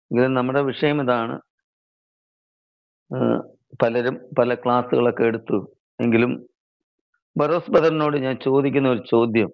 എങ്കിലും നമ്മുടെ വിഷയം ഇതാണ് ഏഹ് പലരും പല ക്ലാസ്സുകളൊക്കെ എടുത്തു എങ്കിലും ബറോസ് ബദറിനോട് ഞാൻ ചോദിക്കുന്ന ഒരു ചോദ്യം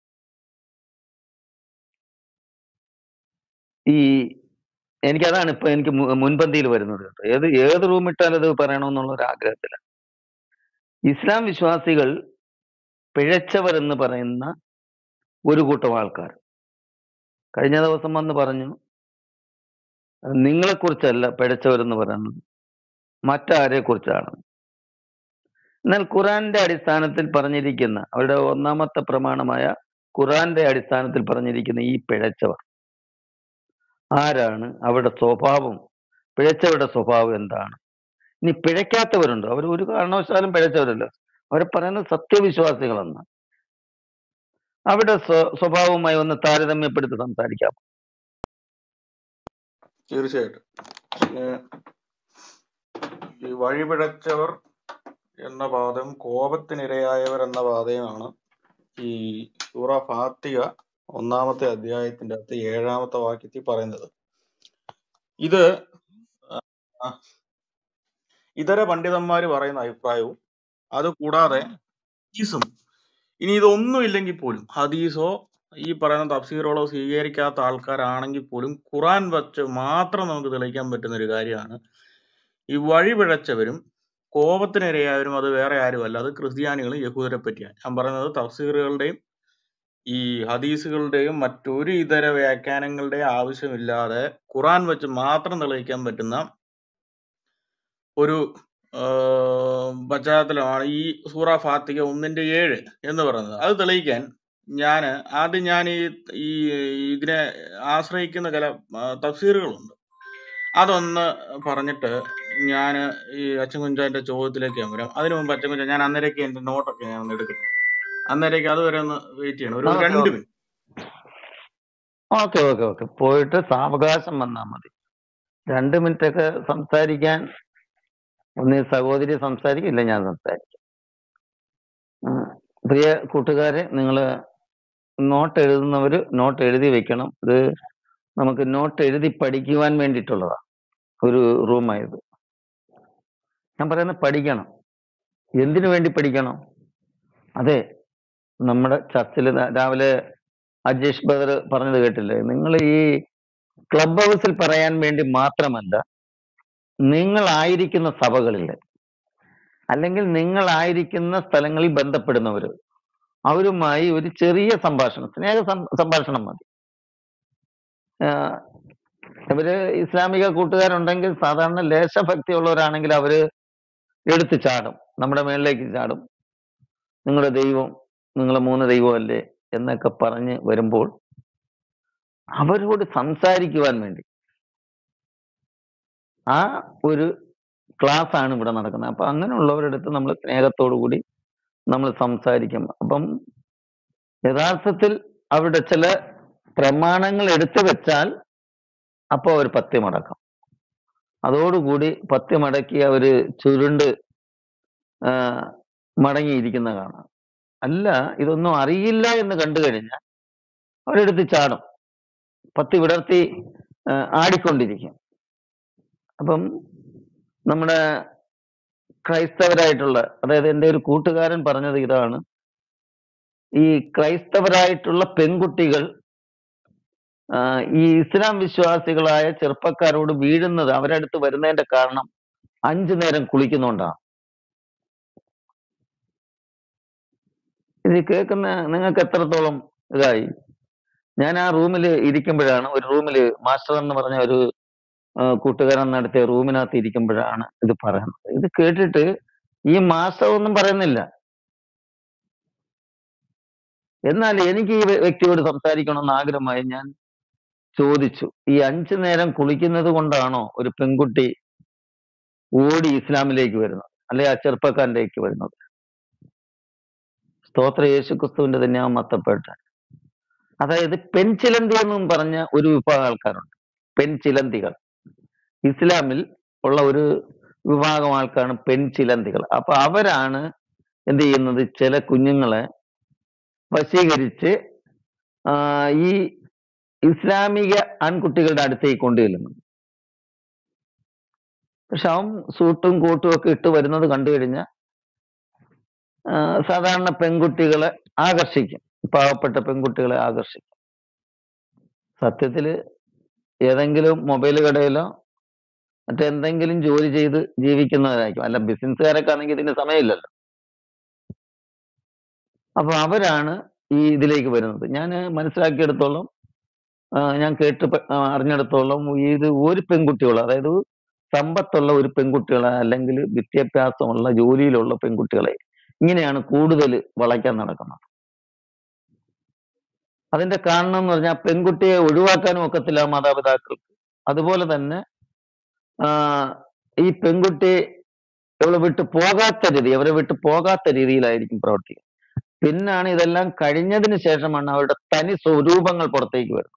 ഈ എനിക്കതാണ് ഇപ്പൊ എനിക്ക് മു- മുൻപന്തിയിൽ വരുന്നത് കേട്ടോ ഏത് ഏത് റൂം ഇട്ടാലും അത് പറയണമെന്നുള്ള ഒരു ആഗ്രഹത്തിലാണ് ഇസ്ലാം വിശ്വാസികൾ പിഴച്ചവർ എന്ന് പറയുന്ന ഒരു കൂട്ടം ആൾക്കാർ കഴിഞ്ഞ ദിവസം വന്ന് പറഞ്ഞു നിങ്ങളെ കുറിച്ചല്ല പിഴച്ചവരെന്ന് പറയുന്നത് മറ്റാരെ കുറിച്ചാണ് എന്നാൽ ഖുറാന്റെ അടിസ്ഥാനത്തിൽ പറഞ്ഞിരിക്കുന്ന അവരുടെ ഒന്നാമത്തെ പ്രമാണമായ ഖുറാന്റെ അടിസ്ഥാനത്തിൽ പറഞ്ഞിരിക്കുന്ന ഈ പിഴച്ചവർ ആരാണ് അവരുടെ സ്വഭാവം പിഴച്ചവരുടെ സ്വഭാവം എന്താണ് ഇനി പിഴയ്ക്കാത്തവരുണ്ട് അവർ ഒരു കാരണവശാലും പിഴച്ചവരല്ല അവരെ പറയുന്നത് സത്യവിശ്വാസികളെന്ന് അവരുടെ സ്വ- സ്വഭാവവുമായി ഒന്ന് താരതമ്യപ്പെടുത്തി സംസാരിക്കാം തീർച്ചയായിട്ടും പിന്നെ ഈ വഴിപിഴച്ചവർ എന്ന പാദം കോപത്തിനിരയായവർ എന്ന പാതയുമാണ് ഈ സൂറ ഫാത്തിക ഒന്നാമത്തെ അധ്യായത്തിന്റെ അകത്ത് ഏഴാമത്തെ വാക്യത്തിൽ പറയുന്നത് ഇത് ആ, ഇതര പണ്ഡിതന്മാർ പറയുന്ന അഭിപ്രായവും അത് കൂടാതെ ഹദീസും ഇനി ഇതൊന്നും ഇല്ലെങ്കിൽ പോലും ഹദീസോ ഈ പറയുന്ന തഫ്സീറുകളോ സ്വീകരിക്കാത്ത ആൾക്കാരാണെങ്കിൽ പോലും ഖുറാൻ വച്ച് മാത്രം നമുക്ക് തെളിയിക്കാൻ പറ്റുന്ന ഒരു കാര്യമാണ് ഈ വഴി പിഴച്ചവരും കോപത്തിനിരയായവരും അത് വേറെ ആരുമല്ല അത് ക്രിസ്ത്യാനികളും യഹൂദരെ പറ്റിയാണ് ഞാൻ പറയുന്നത് തഫ്സീറുകളുടെയും ഈ ഹദീസുകളുടെയും മറ്റൊരു ഇതര വ്യാഖ്യാനങ്ങളുടെയും ആവശ്യമില്ലാതെ ഖുറാൻ വെച്ച് മാത്രം തെളിയിക്കാൻ പറ്റുന്ന ഒരു ആഹ് പശ്ചാത്തലമാണ് ഈ സൂറ ഫാത്തിക ഒന്നിന്റെ ഏഴ് എന്ന് പറയുന്നത് അത് തെളിയിക്കാൻ ഞാൻ ആദ്യം ഞാൻ ഈ ഈ ഇതിനെ ആശ്രയിക്കുന്ന ചില ആ, തഫ്സീറുകളുണ്ട് അതൊന്ന് പറഞ്ഞിട്ട് ഞാൻ ഈ അച്ചൻകുഞ്ചാന്റെ ചോദ്യത്തിലേക്ക് ഞാൻ വരാം അതിനു മുമ്പ് അച്ചൻകുഞ്ച ഞാൻ അന്നേരേക്ക് എന്റെ നോട്ടൊക്കെ ഞാൻ ഒന്ന് എടുക്കട്ടെ അന്നേരേക്ക് അതുവരെ ഒന്ന് വെയിറ്റ് ചെയ്യണം ഒരു ഓക്കെ രണ്ട് okay minute okay okay okay പോയിട്ട് സാവകാശം വന്നാൽ മതി രണ്ട് മിനിറ്റ് ഒക്കെ സംസാരിക്കാൻ ഒന്ന് സഹോദരി സംസാരിക്കും ഇല്ല ഞാൻ സംസാരിക്കും ഉം. പ്രിയ കൂട്ടുകാരെ നിങ്ങൾ നോട്ട് എഴുതുന്നവർ നോട്ട് എഴുതി വെക്കണം ഇത് നമുക്ക് നോട്ട് എഴുതി പഠിക്കുവാൻ വേണ്ടിയിട്ടുള്ളതാണ് ഒരു റൂമായത് ഞാൻ പറയുന്നത് പഠിക്കണം എന്തിനു വേണ്ടി പഠിക്കണം അതെ നമ്മുടെ ചർച്ചിൽ രാവിലെ അജേഷ് ബദർ പറഞ്ഞത് കേട്ടില്ലേ നിങ്ങൾ ഈ ക്ലബ് ഹൗസിൽ പറയാൻ വേണ്ടി മാത്രമല്ല നിങ്ങളായിരിക്കുന്ന സഭകളിൽ അല്ലെങ്കിൽ നിങ്ങളായിരിക്കുന്ന സ്ഥലങ്ങളിൽ ബന്ധപ്പെടുന്നവർ അവരുമായി ഒരു ചെറിയ സംഭാഷണം സ്നേഹ സം- സംഭാഷണം മതി ആഹ് ഇവര് ഇസ്ലാമിക കൂട്ടുകാരുണ്ടെങ്കിൽ സാധാരണ ലേശഭക്തി ഉള്ളവരാണെങ്കിൽ അവര് എടുത്ത് ചാടും നമ്മുടെ മേളിലേക്ക് ചാടും നിങ്ങളുടെ ദൈവം നിങ്ങളെ മൂന്ന് ദൈവമല്ലേ എന്നൊക്കെ പറഞ്ഞ് വരുമ്പോൾ അവരോട് സംസാരിക്കുവാൻ വേണ്ടി ആ ഒരു ക്ലാസ് ആണ് ഇവിടെ നടക്കുന്നത് അപ്പൊ അങ്ങനെയുള്ളവരുടെ അടുത്ത് നമ്മൾ സ്നേഹത്തോടു കൂടി നമ്മൾ സംസാരിക്കും അപ്പം യഥാർത്ഥത്തിൽ അവരുടെ ചില പ്രമാണങ്ങൾ എടുത്തു വെച്ചാൽ അപ്പോൾ അവർ പത്യമടക്കം അതോടുകൂടി പത്യമടക്കി അവര് ചുരുണ്ട് ആ, മടങ്ങിയിരിക്കുന്ന കാണാം അല്ല ഇതൊന്നും അറിയില്ല എന്ന് കണ്ടു കഴിഞ്ഞാൽ അവരെടുത്ത് ചാടും പത്തി വിടർത്തി ആ, ആടിക്കൊണ്ടിരിക്കും അപ്പം നമ്മുടെ ക്രൈസ്തവരായിട്ടുള്ള അതായത് എൻ്റെ ഒരു കൂട്ടുകാരൻ പറഞ്ഞത് ഇതാണ് ഈ ക്രൈസ്തവരായിട്ടുള്ള പെൺകുട്ടികൾ ആ, ഈ ഇസ്ലാം വിശ്വാസികളായ ചെറുപ്പക്കാരോട് വീഴുന്നത് അവരടുത്ത് വരുന്നതിന്റെ കാരണം അഞ്ചു നേരം കുളിക്കുന്നുണ്ടാണ് ഇത് കേൾക്കുന്ന നിങ്ങൾക്ക് എത്രത്തോളം ഇതായി ഞാൻ ആ റൂമിൽ ഇരിക്കുമ്പോഴാണ് ഒരു റൂമിൽ മാസ്റ്റർ എന്ന് പറഞ്ഞ ഒരു ആ, കൂട്ടുകാരൻ നടത്തിയ റൂമിനകത്ത് ഇരിക്കുമ്പോഴാണ് ഇത് പറയുന്നത് ഇത് കേട്ടിട്ട് ഈ മാസ്റ്റർ ഒന്നും പറയുന്നില്ല എന്നാൽ എനിക്ക് ഈ വ്യ- വ്യക്തിയോട് സംസാരിക്കണമെന്ന് ആഗ്രഹമായി ഞാൻ ചോദിച്ചു ഈ അഞ്ചു നേരം കുളിക്കുന്നത് കൊണ്ടാണോ ഒരു പെൺകുട്ടി ഓടി ഇസ്ലാമിലേക്ക് വരുന്നത് അല്ലെ ആ ചെറുപ്പക്കാരനിലേക്ക് വരുന്നത് സ്തോത്ര യേശു ക്രിസ്തുവിന്റെ തന്നെ ആ മത്തപ്പെട്ട് അതായത് പെൺചിലന്തി എന്നും പറഞ്ഞ ഒരു വിഭാഗം ആൾക്കാരുണ്ട് പെൺചിലന്തികൾ ഇസ്ലാമിൽ ഉള്ള ഒരു വിഭാഗം ആൾക്കാരാണ് പെൺചിലന്തികൾ അപ്പൊ അവരാണ് എന്ത് ചെയ്യുന്നത് ചില കുഞ്ഞുങ്ങളെ വശീകരിച്ച് ആ, ഈ ഇസ്ലാമിക ആൺകുട്ടികളുടെ അടുത്തേക്ക് കൊണ്ടുചെല്ലുന്നത് പക്ഷെ അവൻ സൂട്ടും കോട്ടും ഒക്കെ ഇട്ട് വരുന്നത് കണ്ടു കഴിഞ്ഞാൽ സാധാരണ പെൺകുട്ടികളെ ആകർഷിക്കും പാവപ്പെട്ട പെൺകുട്ടികളെ ആകർഷിക്കും സത്യത്തില് ഏതെങ്കിലും മൊബൈൽ കടയിലോ മറ്റെന്തെങ്കിലും ജോലി ചെയ്ത് ജീവിക്കുന്നവരായിരിക്കും അല്ല ബിസിനസ്സുകാരൊക്കെ ആണെങ്കിൽ ഇതിന് സമയമില്ലല്ലോ അപ്പൊ അവരാണ് ഈ ഇതിലേക്ക് വരുന്നത് ഞാൻ മനസ്സിലാക്കിയെടുത്തോളം ആ, ഞാൻ കേട്ട് പ- ആ, അറിഞ്ഞിടത്തോളം ഇത് ഒരു പെൺകുട്ടികളോ അതായത് സമ്പത്തുള്ള ഒരു പെൺകുട്ടികളെ അല്ലെങ്കിൽ വിദ്യാഭ്യാസമുള്ള ജോലിയിലുള്ള പെൺകുട്ടികളെ ഇങ്ങനെയാണ് കൂടുതൽ വളയ്ക്കാൻ നടക്കുന്നത് അതിന്റെ കാരണം എന്ന് പറഞ്ഞാൽ പെൺകുട്ടിയെ ഒഴിവാക്കാനും ഒക്കത്തില്ല മാതാപിതാക്കൾക്ക് അതുപോലെ തന്നെ ആ, ഈ പെൺകുട്ടി ഇവളെ വിട്ട് പോകാത്ത രീതി അവരെ വിട്ട് പോകാത്ത രീതിയിലായിരിക്കും പ്രവർത്തിക്കുക പിന്നാണ് ഇതെല്ലാം കഴിഞ്ഞതിന് ശേഷമാണ് അവരുടെ തനി സ്വരൂപങ്ങൾ പുറത്തേക്ക് വരുന്നത്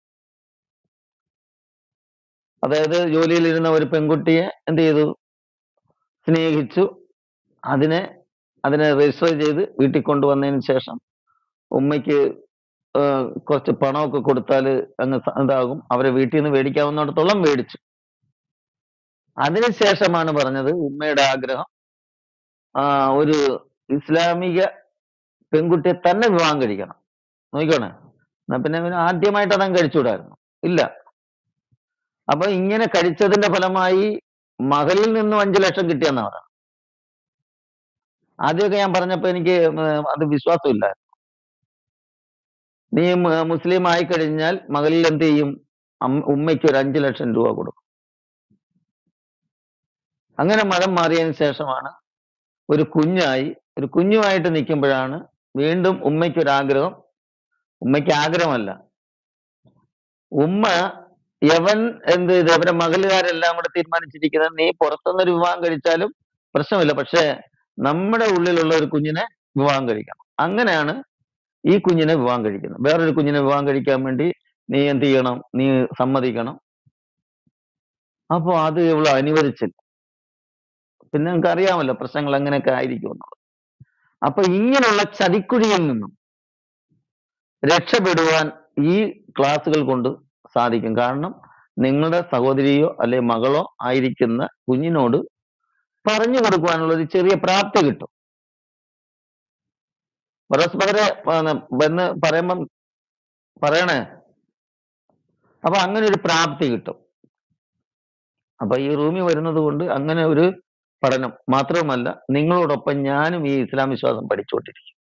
അതായത് ജോലിയിലിരുന്ന ഒരു പെൺകുട്ടിയെ എന്ത് ചെയ്തു സ്നേഹിച്ചു അതിനെ അതിനെ രജിസ്റ്റർ ചെയ്ത് വീട്ടിൽ കൊണ്ടുവന്നതിന് ശേഷം ഉമ്മയ്ക്ക് ആ, കുറച്ച് പണമൊക്കെ കൊടുത്താൽ അങ്ങ് സ- ഇതാകും അവരെ വീട്ടിൽ നിന്ന് മേടിക്കാവുന്നിടത്തോളം മേടിച്ചു അതിനുശേഷമാണ് പറഞ്ഞത് ഉമ്മയുടെ ആഗ്രഹം ആ, ഒരു ഇസ്ലാമിക പെൺകുട്ടിയെ തന്നെ വിവാഹം കഴിക്കണം നോക്കിക്കോണേ എന്നാ പിന്നെ അവന് ആദ്യമായിട്ട് അതങ്ങ് കഴിച്ചുകൂടായിരുന്നു ഇല്ല അപ്പൊ ഇങ്ങനെ കഴിച്ചതിന്റെ ഫലമായി മകളിൽ നിന്നും അഞ്ചു ലക്ഷം കിട്ടിയെന്നാ പറയാം ആദ്യമൊക്കെ ഞാൻ പറഞ്ഞപ്പോ എനിക്ക് ഉം, അത് വിശ്വാസമില്ല നീ മു- മുസ്ലിം ആയി കഴിഞ്ഞാൽ മകളിൽ എന്ത് ചെയ്യും അം- ഉമ്മയ്ക്ക് ഒരു അഞ്ചു ലക്ഷം രൂപ കൊടുക്കും അങ്ങനെ മതം മാറിയതിന് ശേഷമാണ് ഒരു കുഞ്ഞായി ഒരു കുഞ്ഞുമായിട്ട് നിൽക്കുമ്പോഴാണ് വീണ്ടും ഉമ്മയ്ക്ക് ഒരു ആഗ്രഹം ഉമ്മയ്ക്ക് ആഗ്രഹമല്ല ഉമ്മ യവൻ എന്ത് ചെയ്ത് അവരുടെ മകളുകാരെല്ലാം കൂടെ തീരുമാനിച്ചിരിക്കുന്നത് നീ പുറത്തുനിന്നൊരു വിവാഹം കഴിച്ചാലും പ്രശ്നമില്ല പക്ഷേ നമ്മുടെ ഉള്ളിലുള്ള ഒരു കുഞ്ഞിനെ വിവാഹം കഴിക്കണം അങ്ങനെയാണ് ഈ കുഞ്ഞിനെ വിവാഹം കഴിക്കുന്നത് വേറൊരു കുഞ്ഞിനെ വിവാഹം കഴിക്കാൻ വേണ്ടി നീ എന്ത് ചെയ്യണം നീ സമ്മതിക്കണം അപ്പൊ അത് ഇവള് അനുവദിച്ചില്ല പിന്നെ നിങ്ങൾക്ക് അറിയാമല്ലോ പ്രശ്നങ്ങൾ എങ്ങനെയൊക്കെ ആയിരിക്കും എന്നുള്ളത് അപ്പൊ ഇങ്ങനെയുള്ള ചതിക്കുഴിയിൽ നിന്നും രക്ഷപ്പെടുവാൻ ഈ ക്ലാസ്സുകൾ കൊണ്ട് സാധിക്കും കാരണം നിങ്ങളുടെ സഹോദരിയോ അല്ലെ മകളോ ആയിരിക്കുന്ന കുഞ്ഞിനോട് പറഞ്ഞു കൊടുക്കുവാനുള്ള ഒരു ചെറിയ പ്രാപ്തി കിട്ടും പരസ്പരെ എന്ന് പറയുമ്പം പറയണേ അപ്പൊ അങ്ങനെ ഒരു പ്രാപ്തി കിട്ടും അപ്പൊ ഈ റൂമിൽ വരുന്നത് കൊണ്ട് അങ്ങനെ ഒരു പഠനം മാത്രവുമല്ല നിങ്ങളോടൊപ്പം ഞാനും ഈ ഇസ്ലാം വിശ്വാസം പഠിച്ചുകൊണ്ടിരിക്കും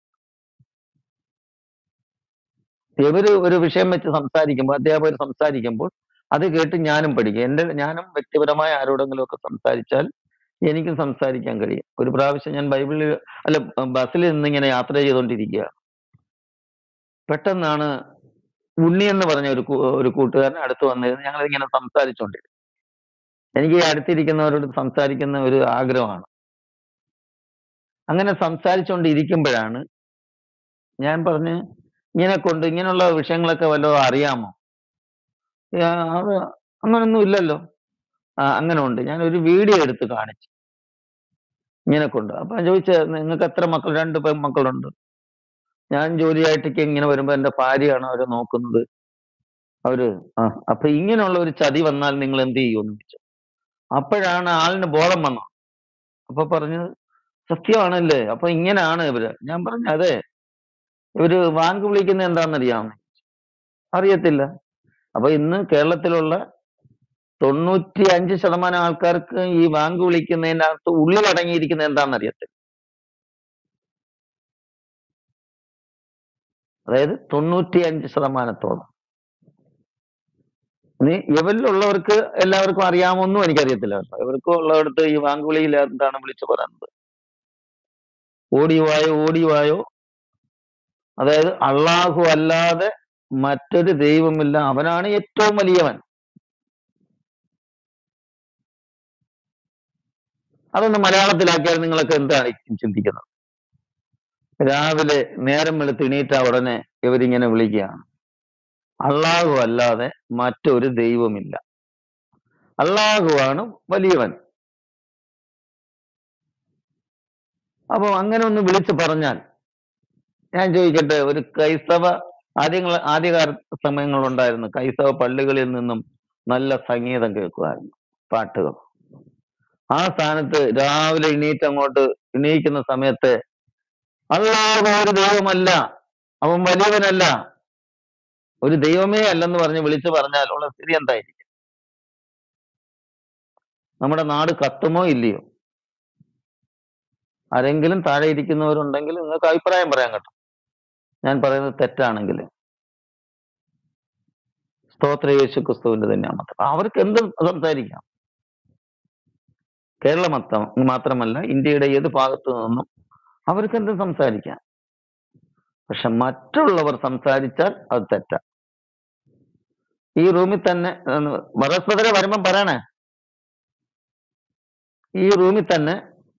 ഇവര് ഒരു വിഷയം വെച്ച് സംസാരിക്കുമ്പോൾ അധ്യാപകർ സംസാരിക്കുമ്പോൾ അത് കേട്ട് ഞാനും പഠിക്കും എന്റെ ഞാനും വ്യക്തിപരമായ ആരോടെങ്കിലും ഒക്കെ സംസാരിച്ചാൽ എനിക്കും സംസാരിക്കാൻ കഴിയും ഒരു പ്രാവശ്യം ഞാൻ ബൈബിളിൽ അല്ല ബസ്സിൽ നിന്ന് ഇങ്ങനെ യാത്ര ചെയ്തുകൊണ്ടിരിക്കുക പെട്ടെന്നാണ് ഉണ്ണി എന്ന് പറഞ്ഞ ഒരു കൂ- ഒരു കൂട്ടുകാരൻ അടുത്ത് വന്നിരുന്നു ഞങ്ങൾ ഇങ്ങനെ സംസാരിച്ചുകൊണ്ടിരുന്നു എനിക്ക് ഈ അടുത്തിരിക്കുന്നവരോട് സംസാരിക്കുന്ന ഒരു ആഗ്രഹമാണ് അങ്ങനെ സംസാരിച്ചുകൊണ്ടിരിക്കുമ്പോഴാണ് ഞാൻ പറഞ്ഞ് ഇങ്ങനെ കൊണ്ട് ഇങ്ങനെയുള്ള വിഷയങ്ങളൊക്കെ വല്ലതും അറിയാമോ ആ, അത് അങ്ങനൊന്നും ഇല്ലല്ലോ ആ അങ്ങനെ ഉണ്ട് ഞാൻ ഒരു വീഡിയോ എടുത്ത് കാണിച്ചു ഇങ്ങനെ കൊണ്ട് അപ്പൊ ഞാൻ ചോദിച്ച നിങ്ങൾക്ക് എത്ര മക്കൾ രണ്ട് പെൺമക്കളുണ്ട് ഞാൻ ജോലിയായിട്ടൊക്കെ ഇങ്ങനെ വരുമ്പോ എന്റെ ഭാര്യയാണ് അവരെ നോക്കുന്നത് അവര് ആ അപ്പൊ ഇങ്ങനെയുള്ള ഒരു ചതി വന്നാൽ നിങ്ങൾ എന്ത് ചെയ്യുമെന്ന് ചോദിച്ചു അപ്പോഴാണ് ആളിന് ബോധം വന്നത് അപ്പൊ പറഞ്ഞത് സത്യമാണല്ലേ അപ്പൊ ഇങ്ങനെയാണ് ഇവര് ഞാൻ പറഞ്ഞു അതെ ഇവര് വാങ്ക് വിളിക്കുന്നത് എന്താണെന്നറിയാമോ അറിയത്തില്ല അപ്പൊ ഇന്ന് കേരളത്തിലുള്ള തൊണ്ണൂറ്റി അഞ്ച് ശതമാനം ആൾക്കാർക്ക് ഈ വാങ്ക് വിളിക്കുന്നതിനകത്ത് ഉള്ളിൽ അടങ്ങിയിരിക്കുന്നത് എന്താണെന്ന് അറിയത്തില്ല അതായത് തൊണ്ണൂറ്റി അഞ്ച് ശതമാനത്തോളം ഇനി ഇവരിലുള്ളവർക്ക് എല്ലാവർക്കും അറിയാമോന്നും എനിക്കറിയത്തില്ല കേട്ടോ ഇവർക്കും ഉള്ളവർക്ക് ഈ വാങ്ക് വിളിയിൽ എന്താണ് വിളിച്ചു പറയുന്നത് ഓടിവായോ ഓടിവായോ അതായത് അള്ളാഹു അല്ലാതെ മറ്റൊരു ദൈവമില്ല അവനാണ് ഏറ്റവും വലിയവൻ അതൊന്ന് മലയാളത്തിലാക്കിയാൽ നിങ്ങളൊക്കെ എന്താണ് ചിന്തിക്കുന്നത് രാവിലെ നേരം വെളുത്ത് എണീറ്റ ഉടനെ ഇവരിങ്ങനെ വിളിക്കുകയാണ് അള്ളാഹു അല്ലാതെ മറ്റൊരു ദൈവമില്ല അള്ളാഹുവാണ് വലിയവൻ അപ്പൊ അങ്ങനെ ഒന്ന് വിളിച്ചു പറഞ്ഞാൽ ഞാൻ ചോദിക്കട്ടെ ഒരു ക്രൈസ്തവ ആദ്യങ്ങൾ ആദ്യകാല സമയങ്ങളുണ്ടായിരുന്നു ക്രൈസ്തവ പള്ളികളിൽ നിന്നും നല്ല സംഗീതം കേൾക്കുമായിരുന്നു പാട്ടുകൾ ആ സ്ഥാനത്ത് രാവിലെ എണീറ്റ് അങ്ങോട്ട് എണീക്കുന്ന സമയത്ത് അല്ലാഹു ഒരു ദൈവമല്ല അവൻ വലിയവനല്ല ഒരു ദൈവമേ അല്ലെന്ന് പറഞ്ഞ് വിളിച്ചു പറഞ്ഞാൽ ഉള്ള സ്ഥിതി എന്തായിരിക്കും നമ്മുടെ നാട് കത്തുമോ ഇല്ലയോ ആരെങ്കിലും താഴെ ഇരിക്കുന്നവരുണ്ടെങ്കിൽ നിങ്ങൾക്ക് അഭിപ്രായം പറയാൻ കേട്ടോ ഞാൻ പറയുന്നത് തെറ്റാണെങ്കിൽ സ്തോത്ര യേശു ക്രിസ്തുവിന്റെ തന്നെ നാമത്തിൽ അവർക്ക് എന്തും സംസാരിക്കാം കേരള മൊത്തം മാത്രമല്ല ഇന്ത്യയുടെ ഏത് ഭാഗത്തു നിന്നും അവർക്ക് എന്തും സംസാരിക്കാം പക്ഷെ മറ്റുള്ളവർ സംസാരിച്ചാൽ അത് തെറ്റാ ഈ റൂമിൽ തന്നെ വരസ്പതരെ വരുമ്പം പറയണേ ഈ റൂമിൽ തന്നെ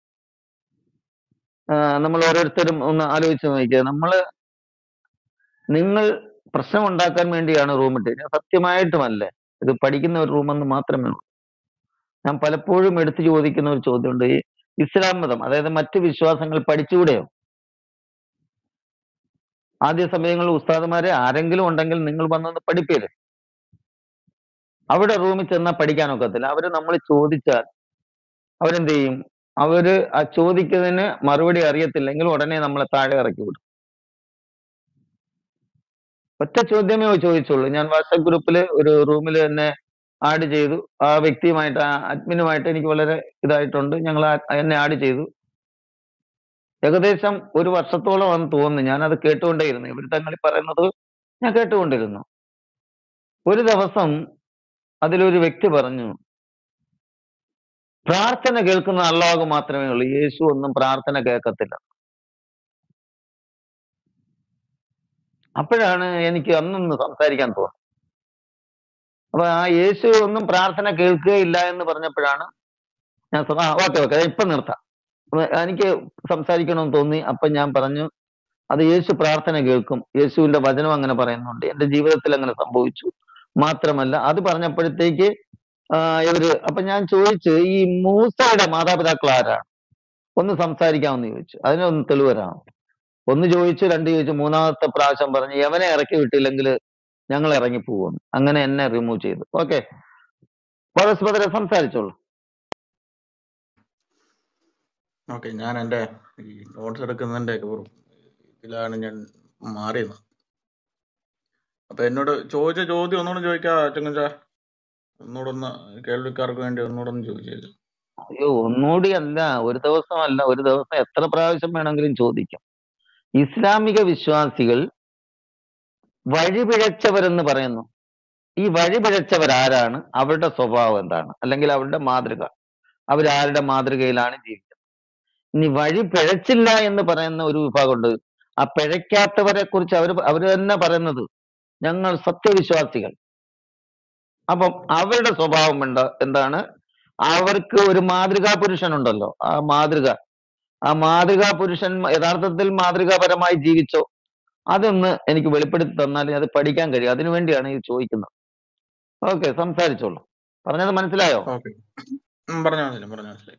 നമ്മൾ ഓരോരുത്തരും ഒന്ന് ആലോചിച്ച് നോക്കിക്കുക നമ്മള് നിങ്ങൾ പ്രശ്നം ഉണ്ടാക്കാൻ വേണ്ടിയാണ് റൂം ഇട്ടത് സത്യമായിട്ടുമല്ലേ ഇത് പഠിക്കുന്ന ഒരു റൂമെന്ന് മാത്രമേ ഉള്ളൂ ഞാൻ പലപ്പോഴും എടുത്തു ചോദിക്കുന്ന ഒരു ചോദ്യമുണ്ട് ഈ ഇസ്ലാം മതം അതായത് മറ്റ് വിശ്വാസങ്ങൾ പഠിച്ചുകൂടെയോ ആദ്യ സമയങ്ങളിൽ ഉസ്താദുമാരെ ആരെങ്കിലും ഉണ്ടെങ്കിൽ നിങ്ങൾ വന്നത് പഠിപ്പില്ലേ അവിടെ റൂമിൽ ചെന്നാൽ പഠിക്കാനൊക്കത്തില്ല അവര് നമ്മൾ ചോദിച്ചാൽ അവരെന്ത് ചെയ്യും അവര് ആ ചോദിക്കുന്നതിന് മറുപടി അറിയത്തില്ലെങ്കിൽ ഉടനെ നമ്മളെ താഴെ ഇറക്കി വിടും ഒറ്റ ചോദ്യമേ ചോദിച്ചുള്ളൂ ഞാൻ വാട്സാപ്പ് ഗ്രൂപ്പിൽ ഒരു റൂമിൽ തന്നെ ആഡ് ചെയ്തു ആ വ്യക്തിയുമായിട്ട് ആ അഡ്മിനുമായിട്ട് എനിക്ക് വളരെ ഇതായിട്ടുണ്ട് ഞങ്ങൾ എന്നെ ആഡ് ചെയ്തു ഏകദേശം ഒരു വർഷത്തോളം ആണെന്ന് തോന്നുന്നു ഞാൻ അത് കേട്ടുകൊണ്ടേയിരുന്നു ഇവർ തങ്ങളിൽ പറയുന്നത് ഞാൻ കേട്ടുകൊണ്ടിരുന്നു ഒരു ദിവസം അതിലൊരു വ്യക്തി പറഞ്ഞു പ്രാർത്ഥന കേൾക്കുന്ന അള്ളാഹു മാത്രമേ ഉള്ളൂ യേശു ഒന്നും പ്രാർത്ഥന കേൾക്കത്തില്ല അപ്പോഴാണ് എനിക്ക് അന്നൊന്ന് സംസാരിക്കാൻ തോന്നുന്നത് അപ്പൊ ആ യേശു ഒന്നും പ്രാർത്ഥന കേൾക്കുകയില്ല എന്ന് പറഞ്ഞപ്പോഴാണ് ഞാൻ ആ ഓക്കെ ഓക്കെ ഇപ്പൊ നിർത്താം അപ്പൊ എനിക്ക് സംസാരിക്കണമെന്ന് തോന്നി അപ്പൊ ഞാൻ പറഞ്ഞു അത് യേശു പ്രാർത്ഥന കേൾക്കും യേശുവിന്റെ വചനം അങ്ങനെ പറയുന്നുണ്ട് എന്റെ ജീവിതത്തിൽ അങ്ങനെ സംഭവിച്ചു മാത്രമല്ല അത് പറഞ്ഞപ്പോഴത്തേക്ക് ഇവര് അപ്പൊ ഞാൻ ചോദിച്ചു ഈ മൂസയുടെ മാതാപിതാക്കൾ ആരാണ് ഒന്ന് സംസാരിക്കാമെന്ന് ചോദിച്ചു അതിനൊന്ന് തെളിവ് തരാം ഒന്ന് ചോദിച്ചു രണ്ട് ചോദിച്ചു മൂന്നാമത്തെ പ്രാവശ്യം പറഞ്ഞു യവനെ ഇറക്കി വിട്ടില്ലെങ്കിൽ ഞങ്ങൾ ഇറങ്ങി പോകുന്നു അങ്ങനെ എന്നെ റിമൂവ് ചെയ്തു ഓക്കെ പരസ്പരം സംസാരിച്ചോളൂ ഓക്കെ ഞാൻ എൻ്റെ ഈ നോട്ട്സ് എടുക്കുന്നതിൻ്റെ ഇതിലാണ് ഞാൻ മാറിയത് അപ്പൊ എന്നോട് ചോദിച്ച ചോദ്യം ഒന്നുകൂടെ ചോദിക്കാ ചങ്ങഞ്ച ഒന്നുകൂടൊന്ന് കേൾവിക്കാർക്ക് വേണ്ടി ഒന്നുകൂടൊന്ന് ചോദിച്ചേക്ക് അയ്യോ ഒന്നുകൂടി അല്ല ഒരു ദിവസം അല്ല ഒരു ദിവസം എത്ര പ്രാവശ്യം വേണമെങ്കിലും ചോദിക്കാം ഇസ്ലാമിക വിശ്വാസികൾ വഴിപിഴച്ചവരെന്ന് പറയുന്നു ഈ വഴിപിഴച്ചവർ ആരാണ് അവരുടെ സ്വഭാവം എന്താണ് അല്ലെങ്കിൽ അവരുടെ മാതൃക അവരാരുടെ മാതൃകയിലാണ് ജീവിക്കുന്നത് ഇനി വഴി പിഴച്ചില്ല എന്ന് പറയുന്ന ഒരു വിഭാഗമുണ്ട് ആ പിഴയ്ക്കാത്തവരെ കുറിച്ച് അവർ അവർ തന്നെ പറയുന്നത് ഞങ്ങൾ സത്യവിശ്വാസികൾ അപ്പം അവരുടെ സ്വഭാവം എന്താ എന്താണ് അവർക്ക് ഒരു മാതൃകാ പുരുഷനുണ്ടല്ലോ ആ മാതൃക ആ മാതൃകാ പുരുഷൻ യഥാർത്ഥത്തിൽ മാതൃകാപരമായി ജീവിച്ചോ അതൊന്ന് എനിക്ക് വെളിപ്പെടുത്തി തന്നാൽ അത് പഠിക്കാൻ കഴിയും അതിനു വേണ്ടിയാണ് ഇത് ചോദിക്കുന്നത് ഓക്കെ സംസാരിച്ചോളൂ പറഞ്ഞത് മനസ്സിലായോ ഓക്കെ പറഞ്ഞു മനസ്സിലായി പറഞ്ഞു മനസ്സിലായി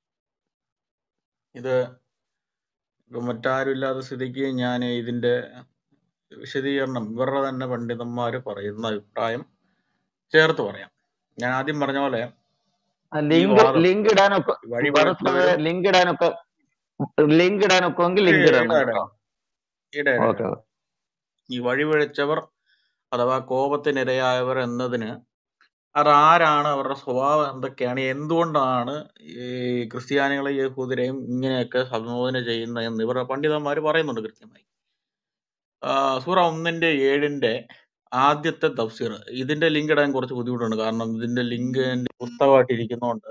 ഇത് ഇപ്പൊ മറ്റാരും ഇല്ലാത്ത സ്ഥിതിക്ക് ഞാൻ ഇതിന്റെ വിശദീകരണം ഇവരുടെ തന്നെ പണ്ഡിതന്മാര് പറയുന്ന അഭിപ്രായം ചേർത്ത് പറയാം ഞാൻ ആദ്യം പറഞ്ഞ പോലെ ലിങ്ക് ലിങ്ക് ഇടാനൊക്കെ വഴി ലിങ്ക് ഇടാനൊക്കെ ലിങ്ക് ഇടാനൊക്കെ എങ്കിൽ ലിങ്ക് ഇടാൻ ഓക്കെ ഈ വഴിപിഴച്ചവർ അഥവാ കോപത്തിനിരയായവർ എന്നതിന് അതാരാണ് അവരുടെ സ്വഭാവം എന്തൊക്കെയാണ് എന്തുകൊണ്ടാണ് ഈ ക്രിസ്ത്യാനികളെ യഹൂദരെയും ഇങ്ങനെയൊക്കെ സംബോധന ചെയ്യുന്നത് എന്ന് ഇവരുടെ പണ്ഡിതന്മാർ പറയുന്നുണ്ട് കൃത്യമായി സൂറ ഒന്നിന്റെ ഏഴിന്റെ ആദ്യത്തെ തഫ്സീർ ഇതിന്റെ ലിങ്ക് ഇടാൻ കുറച്ച് ബുദ്ധിമുട്ടുണ്ട് കാരണം ഇതിന്റെ ലിങ്ക് പുസ്തകമായിട്ട് ഇരിക്കുന്നതുകൊണ്ട്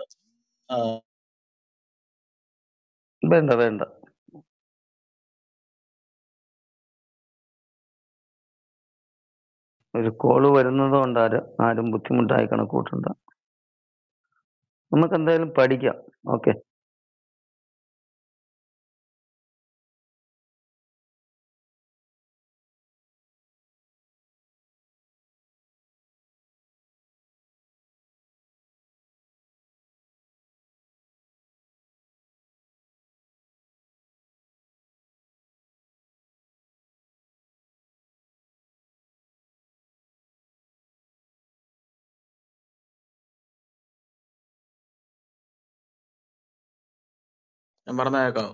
വേണ്ട വേണ്ട ഒരു കോള് വരുന്നത് കൊണ്ട് ആരും ആരും ബുദ്ധിമുട്ടായി കണക്കൂട്ടണ്ട നമുക്ക് എന്തായാലും പഠിക്കാം ഓക്കെ ഞാൻ പറഞ്ഞ കേക്കാവോ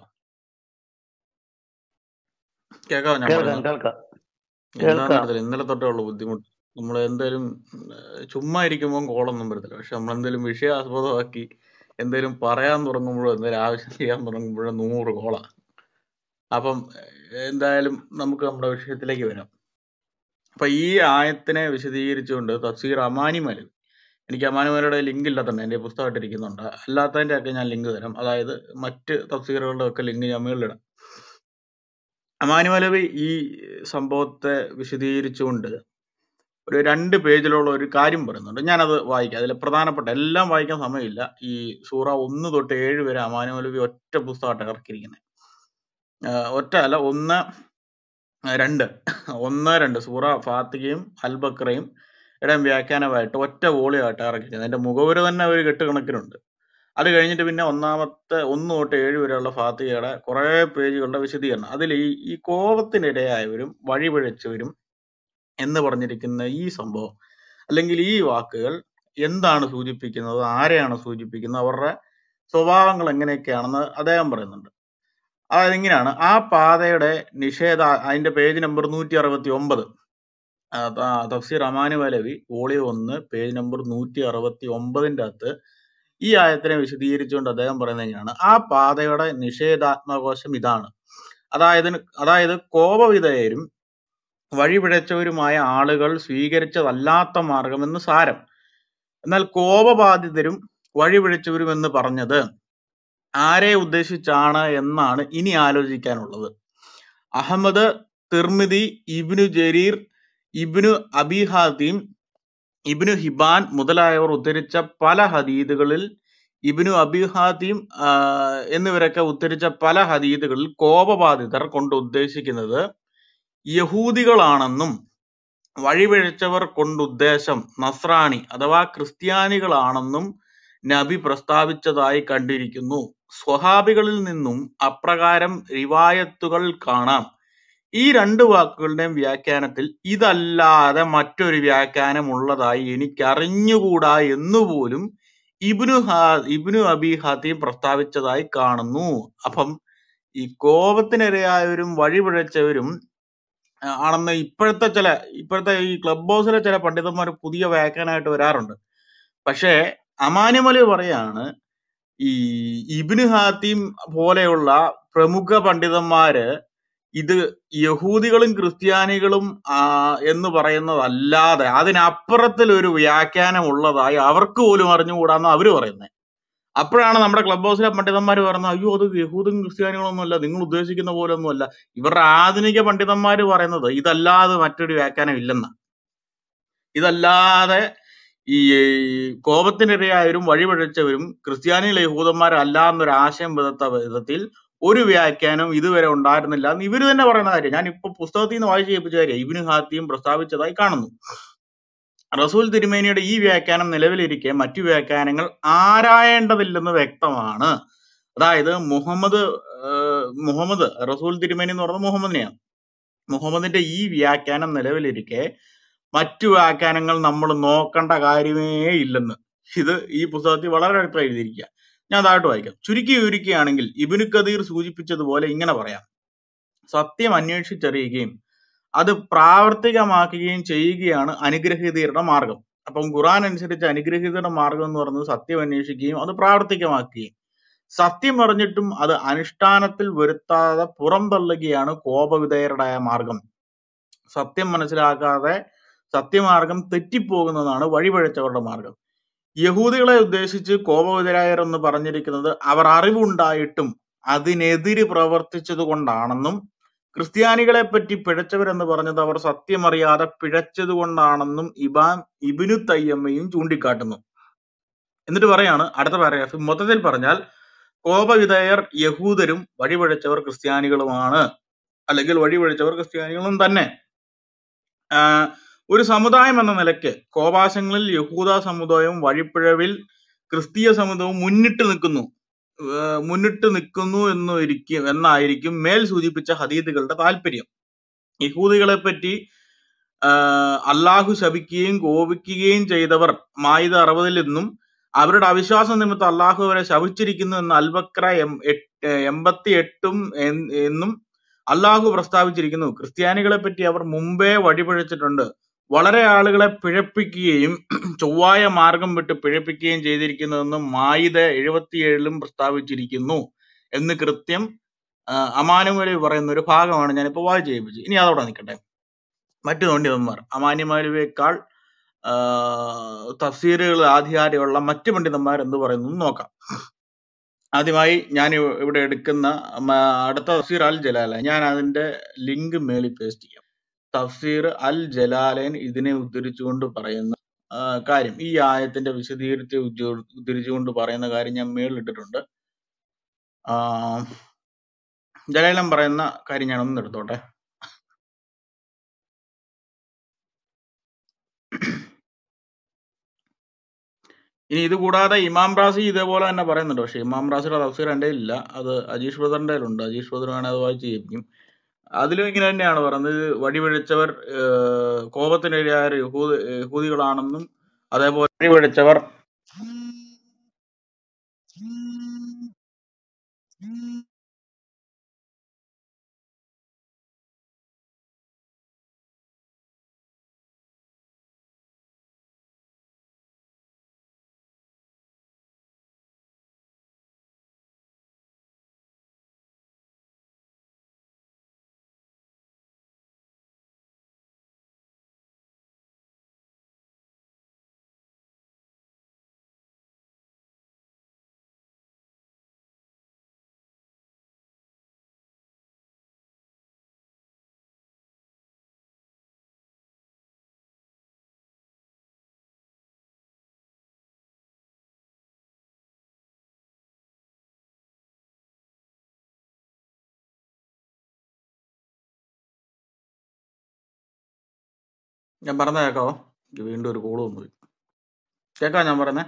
കേക്കാവോ ഞാൻ കേൾക്കാം പറയുന്നത് കേൾക്കാം എന്താന്ന് കേൾക്കാം അറിയത്തില്ല ഇന്നലെ തൊട്ടേ ഉള്ളു ബുദ്ധിമുട്ട് നമ്മൾ എന്തേലും ഏഹ്, ചുമ്മാ ഇരിക്കുമ്പോൾ കോളൊന്നും വരത്തില്ല പക്ഷെ നമ്മൾ എന്തെങ്കിലും വിഷയാസ്പദമാക്കി എന്തെങ്കിലും പറയാൻ തുടങ്ങുമ്പോഴോ എന്തെങ്കിലും ആവശ്യം ചെയ്യാൻ തുടങ്ങുമ്പോഴോ നൂറ് കോളാ അപ്പം ഏഹ്, എന്തായാലും നമുക്ക് നമ്മുടെ വിഷയത്തിലേക്ക് വരാം അപ്പൊ ഈ ആയത്തിനെ വിശദീകരിച്ചുകൊണ്ട് തഫ്സീർ അമാനി മലു എനിക്ക് അമാനി മലയുടെ ലിങ്ക് ഇല്ലാത്തതുണ്ട് എന്റെ പുസ്തകം ഇട്ടിരിക്കുന്നുണ്ട് അല്ലാത്തതിന്റെ ഒക്കെ ഞാൻ ലിങ്ക് തരാം അതായത് മറ്റ് തഫ്സീറുകളുടെ ഒക്കെ ലിങ്ക് ഞാൻ മുകളിലിടാം അമാനി മലവി ഈ സംഭവത്തെ വിശദീകരിച്ചുകൊണ്ട് ഒരു രണ്ട് പേജിലുള്ള ഒരു കാര്യം പറയുന്നുണ്ട് ഞാനത് വായിക്കാം അതിൽ പ്രധാനപ്പെട്ട എല്ലാം വായിക്കാൻ സമയമില്ല ഈ സൂറ ഒന്ന് തൊട്ട് ഏഴ് വരെ അമാനി മൗലവി ഒറ്റ പുസ്തകമായിട്ട് ഇറക്കിയിരിക്കുന്നത് ഒറ്റ അല്ല ഒന്ന് രണ്ട് ഒന്ന് രണ്ട് സൂറ ഫാത്തികയും അൽ ബക്രയും ഇടം വ്യാഖ്യാനമായിട്ട് ഒറ്റ വോളിയായിട്ട് ഇറക്കിയിരിക്കുന്നത് അതിന്റെ മുഖവുര തന്നെ ഒരു കെട്ട് കണക്കിനുണ്ട് അത് കഴിഞ്ഞിട്ട് പിന്നെ ഒന്നാമത്തെ ഒന്ന് തൊട്ട് ഏഴ് വരെയുള്ള ഫാത്തികയുടെ കുറെ പേജുകളുടെ വിശദീകരണം അതിൽ ഈ ഈ കോപത്തിനിരയായവരും വഴിപിഴച്ചവരും എന്ന് പറഞ്ഞിരിക്കുന്ന ഈ സംഭവം അല്ലെങ്കിൽ ഈ വാക്കുകൾ എന്താണ് സൂചിപ്പിക്കുന്നത് ആരെയാണ് സൂചിപ്പിക്കുന്നത് അവരുടെ സ്വഭാവങ്ങൾ എങ്ങനെയൊക്കെയാണെന്ന് അദ്ദേഹം പറയുന്നുണ്ട് അതായത് ഇങ്ങനെയാണ് ആ പാതയുടെ നിഷേധ അതിന്റെ പേജ് നമ്പർ നൂറ്റി അറുപത്തി ഒമ്പത് തഫ്സീർ അമാനു വലവി വോളിയം ഒന്ന് പേജ് നമ്പർ നൂറ്റി അറുപത്തി ഒമ്പതിന്റെ അകത്ത് ഈ ആയത്തിനെ വിശദീകരിച്ചുകൊണ്ട് അദ്ദേഹം പറയുന്നത് എങ്ങനെയാണ് ആ പാതയുടെ നിഷേധാത്മകോശം ഇതാണ് അതായത് അതായത് കോപവിധേയരും വഴിപിഴച്ചവരുമായ ആളുകൾ സ്വീകരിച്ചതല്ലാത്ത മാർഗമെന്ന് സാരം എന്നാൽ കോപബാധിതരും വഴിപിഴച്ചവരും എന്ന് പറഞ്ഞത് ആരെ ഉദ്ദേശിച്ചാണ് എന്നാണ് ഇനി ആലോചിക്കാനുള്ളത് അഹമ്മദ് തിർമിതി ഇബ്നു ജരീർ ഇബ്നു അബിഹാദീം ഇബ്നു ഹിബാൻ മുതലായവർ ഉദ്ധരിച്ച പല ഹദീദുകളിൽ ഇബ്നു അബിഹാദീം എന്നിവരൊക്കെ ഉദ്ധരിച്ച പല ഹദീദുകളിൽ കോപബാധിതർ കൊണ്ട് ഉദ്ദേശിക്കുന്നത് യഹൂദികളാണെന്നും വഴിപിഴച്ചവർ കൊണ്ടുദ്ദേശം നസ്രാണി അഥവാ ക്രിസ്ത്യാനികളാണെന്നും നബി പ്രസ്താവിച്ചതായി കണ്ടിരിക്കുന്നു സ്വഹാബികളിൽ നിന്നും അപ്രകാരം റിവായത്തുകൾ കാണാം ഈ രണ്ട് വാക്കുകളുടെയും വ്യാഖ്യാനത്തിൽ ഇതല്ലാതെ മറ്റൊരു വ്യാഖ്യാനം ഉള്ളതായി എനിക്കറിഞ്ഞുകൂടാ എന്നുപോലും ഇബ്നു ഹാ ഇബ്നു അബി ഹത്തീം പ്രസ്താവിച്ചതായി കാണുന്നു അപ്പം ഈ കോപത്തിനിരയായവരും വഴിപിഴച്ചവരും ആ, ആണെന്ന് ഇപ്പോഴത്തെ ചില ഇപ്പോഴത്തെ ഈ ക്ലബ് ഹൗസിലെ ചില പണ്ഡിതന്മാർ പുതിയ വ്യാഖ്യാനമായിട്ട് വരാറുണ്ട് പക്ഷേ അമാനിമലി പറയാണ് ഈ ഇബ്നു ഹാത്തിം പോലെയുള്ള പ്രമുഖ പണ്ഡിതന്മാര് ഇത് യഹൂദികളും ക്രിസ്ത്യാനികളും ആ, എന്ന് പറയുന്നതല്ലാതെ അതിനപ്പുറത്തിൽ ഒരു വ്യാഖ്യാനം ഉള്ളതായി അവർക്ക് പോലും അറിഞ്ഞുകൂടാന്ന് അവര് പറയുന്നത് അപ്പോഴാണ് നമ്മുടെ ക്ലബ് ഹൗസിലെ പണ്ഡിതന്മാർ പറയുന്നത് അയ്യോ അത് യഹൂദും ക്രിസ്ത്യാനികളൊന്നുമല്ല നിങ്ങൾ ഉദ്ദേശിക്കുന്ന പോലെ ഒന്നുമല്ല ഇവരുടെ ആധുനിക പണ്ഡിതന്മാർ പറയുന്നത് ഇതല്ലാതെ മറ്റൊരു വ്യാഖ്യാനം ഇല്ലെന്ന ഇതല്ലാതെ ഈ കോപത്തിനിരയായവരും വഴിപഴച്ചവരും ക്രിസ്ത്യാനികൾ യഹൂദന്മാരല്ല എന്നൊരു ആശയം വിധത്ത വിധത്തിൽ ഒരു വ്യാഖ്യാനം ഇതുവരെ ഉണ്ടായിരുന്നില്ല എന്ന് ഇവര് തന്നെ പറയുന്ന കാര്യം ഞാൻ ഇപ്പൊ പുസ്തകത്തിൽ നിന്ന് വായിച്ച് കേൾപ്പിച്ച കാര്യം ഇബിന് ഹാത്തിയും പ്രസ്താവിച്ചതായി കാണുന്നു റസൂൽ തിരുമേനിയുടെ ഈ വ്യാഖ്യാനം നിലവിലിരിക്കെ മറ്റു വ്യാഖ്യാനങ്ങൾ ആരായേണ്ടതില്ലെന്ന് വ്യക്തമാണ് അതായത് മുഹമ്മദ് ഏഹ്, മുഹമ്മദ് റസൂൽ തിരുമേനി എന്ന് പറയുന്നത് മുഹമ്മദിനെയാണ് മുഹമ്മദിന്റെ ഈ വ്യാഖ്യാനം നിലവിലിരിക്കെ മറ്റു വ്യാഖ്യാനങ്ങൾ നമ്മൾ നോക്കേണ്ട കാര്യമേ ഇല്ലെന്ന് ഇത് ഈ പുസ്തകത്തിൽ വളരെ വ്യക്തമായി എഴുതിയിരിക്കുക ഞാൻ താഴോട്ട് വായിക്കാം ചുരുക്കി ചുരുക്കുകയാണെങ്കിൽ ഇബിനു കദീർ സൂചിപ്പിച്ചതുപോലെ ഇങ്ങനെ പറയാം സത്യം അന്വേഷിച്ചറിയുകയും അത് പ്രാവർത്തികമാക്കുകയും ചെയ്യുകയാണ് അനുഗ്രഹീതരുടെ മാർഗം അപ്പം ഖുറാൻ അനുസരിച്ച് അനുഗ്രഹീതരുടെ മാർഗം എന്ന് പറയുന്നത് സത്യം അന്വേഷിക്കുകയും അത് പ്രാവർത്തികമാക്കുകയും സത്യം അറിഞ്ഞിട്ടും അത് അനുഷ്ഠാനത്തിൽ വരുത്താതെ പുറംതള്ളുകയാണ് കോപവിധേയരുടെ മാർഗം സത്യം മനസ്സിലാക്കാതെ സത്യമാർഗം തെറ്റിപ്പോകുന്നതാണ് വഴിപഴച്ചവരുടെ മാർഗം യഹൂദികളെ ഉദ്ദേശിച്ച് കോപവിധരായർ എന്ന് പറഞ്ഞിരിക്കുന്നത് അവർ അറിവുണ്ടായിട്ടും അതിനെതിര് പ്രവർത്തിച്ചത് കൊണ്ടാണെന്നും ക്രിസ്ത്യാനികളെ പറ്റി പിഴച്ചവരെന്ന് പറഞ്ഞത് അവർ സത്യമറിയാതെ പിഴച്ചത് കൊണ്ടാണെന്നും ഇബാൻ ഇബിനു തയ്യമ്മയും ചൂണ്ടിക്കാട്ടുന്നു എന്നിട്ട് പറയാണ് അടുത്ത പാരഗ്രാഫ് മൊത്തത്തിൽ പറഞ്ഞാൽ കോപവിധേയർ യഹൂദരും വഴിപഴച്ചവർ ക്രിസ്ത്യാനികളുമാണ് അല്ലെങ്കിൽ വഴിപഴച്ചവർ ക്രിസ്ത്യാനികളും തന്നെ ആഹ് ഒരു സമുദായം എന്ന നിലയ്ക്ക് കോപാശങ്ങളിൽ യഹൂദ സമുദായവും വഴിപ്പിഴവിൽ ക്രിസ്തീയ സമുദായവും മുന്നിട്ട് നിൽക്കുന്നു ഏഹ് മുന്നിട്ട് നിൽക്കുന്നു എന്ന് ഇരിക്കും എന്നായിരിക്കും മേൽ സൂചിപ്പിച്ച ഹദീദുകളുടെ താല്പര്യം യഹൂദികളെ പറ്റി ആഹ് അള്ളാഹു ശപിക്കുകയും കോപിക്കുകയും ചെയ്തവർ മായുധ അറുപതിൽ നിന്നും അവരുടെ അവിശ്വാസം നിമിത്തം അള്ളാഹു അവരെ ശവിച്ചിരിക്കുന്നു എന്ന് അൽബക്ര എം എട്ട് എൺപത്തി എട്ടും എൻ- എന്നും അള്ളാഹു പ്രസ്താവിച്ചിരിക്കുന്നു ക്രിസ്ത്യാനികളെ പറ്റി അവർ മുമ്പേ വഴിപഴച്ചിട്ടുണ്ട് വളരെ ആളുകളെ പിഴപ്പിക്കുകയും ചൊവ്വായ മാർഗം വിട്ട് പിഴപ്പിക്കുകയും ചെയ്തിരിക്കുന്നുവെന്ന് മായിത എഴുപത്തിയേഴിലും പ്രസ്താവിച്ചിരിക്കുന്നു എന്ന് കൃത്യം ആ, അമാനുമലി പറയുന്ന ഒരു ഭാഗമാണ് ഞാനിപ്പോ വായിച്ച് കേൾപ്പിച്ചത് ഇനി അതോടെ നിൽക്കട്ടെ മറ്റു പണ്ഡിതന്മാർ അമാന്യമാലുവേക്കാൾ തഫ്സീറുകൾ ആധികാരികമുള്ള മറ്റു പണ്ഡിതന്മാർ എന്ത് പറയുന്നു എന്ന് നോക്കാം ആദ്യമായി ഞാൻ ഇവ- ഇവിടെ എടുക്കുന്ന മ- അടുത്ത തഫ്സീർ അൽ ജലാല ഞാൻ അതിന്റെ ലിങ്ക് മേളിൽ പേസ്റ്റ് ചെയ്യാം തഫ്സീർ അൽ ജലാലൻ ഇതിനെ ഉദ്ധരിച്ചുകൊണ്ട് പറയുന്ന ആ, കാര്യം ഈ ആയത്തിന്റെ വിശദീകരിച്ച് ഉജ്ജോ- ഉദ്ധരിച്ചുകൊണ്ട് പറയുന്ന കാര്യം ഞാൻ മേളിൽ ഇട്ടിട്ടുണ്ട് ആ, ജലാലൻ പറയുന്ന കാര്യം ഞാൻ ഒന്ന് എടുത്തോട്ടെ ഇനി ഇത് കൂടാതെ ഇമാം റാസി ഇതേപോലെ തന്നെ പറയുന്നുണ്ട് പക്ഷെ ഇമാം റാസിയുടെ തഫ്സീർ എൻ്റെ ഇല്ല അത് അജീഷ് ബ്രദറിന്റെ ഉണ്ട് അജീഷ് ബ്രദർ വേണേൽ അത് വായിച്ച് ചെയ്യിപ്പിക്കും അതിലും ഇങ്ങനെ തന്നെയാണ് പറയുന്നത് വഴിപിഴച്ചവർ ഏഹ്, കോപത്തിനിരയായ യഹൂദ യഹൂദികളാണെന്നും അതേപോലെ വഴിപിഴച്ചവർ ഞാൻ പറഞ്ഞ കേക്കാവോ ഇത് വീണ്ടും ഒരു കോള് വന്നു പോയി. കേക്കാ ഞാൻ പറഞ്ഞേ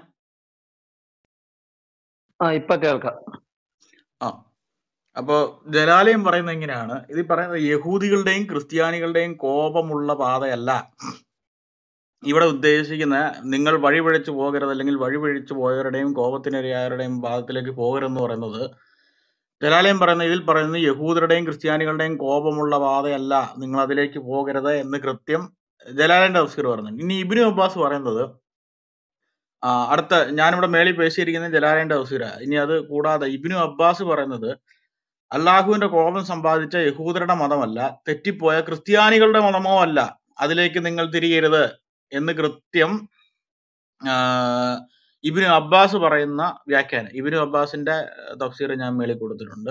ആ ഇപ്പൊ കേൾക്കാം ആ അപ്പോ ജലാലയം പറയുന്നത് എങ്ങനെയാണ് ഇത് പറയുന്നത് യഹൂദികളുടെയും ക്രിസ്ത്യാനികളുടെയും കോപമുള്ള പാതയല്ല ഇവിടെ ഉദ്ദേശിക്കുന്ന നിങ്ങൾ വഴിപിഴച്ചു പോകരുത് അല്ലെങ്കിൽ വഴിപിഴച്ചു പോയവരുടെയും കോപത്തിനിരയായവരുടെയും പാദത്തിലേക്ക് പോകരുതെന്ന് പറയുന്നത് ജലാലയം പറയുന്ന ഇതിൽ പറയുന്നത് യഹൂദരുടെയും ക്രിസ്ത്യാനികളുടെയും കോപമുള്ള പാതയല്ല നിങ്ങൾ അതിലേക്ക് പോകരുത് എന്ന് കൃത്യം ജലാലയന്റെ തഫ്സീർ പറയുന്നുണ്ട് ഇനി ഇബിനു അബ്ബാസ് പറയുന്നത് ആ, അടുത്ത ഞാനിവിടെ മേളിൽ പേശിയിരിക്കുന്ന ജലാലയന്റെ തഫ്സീര ഇനി അത് കൂടാതെ ഇബിനു അബ്ബാസ് പറയുന്നത് അള്ളാഹുവിന്റെ കോപം സമ്പാദിച്ച യഹൂദരുടെ മതമല്ല തെറ്റിപ്പോയ ക്രിസ്ത്യാനികളുടെ മതമോ അല്ല അതിലേക്ക് നിങ്ങൾ തിരിയരുത് എന്ന് കൃത്യം ആ, ഇബിനു അബ്ബാസ് പറയുന്ന വ്യാഖ്യാനം ഇബിനു അബ്ബാസിന്റെ തഫ്സീർ ഞാൻ മേളിൽ കൊടുത്തിട്ടുണ്ട്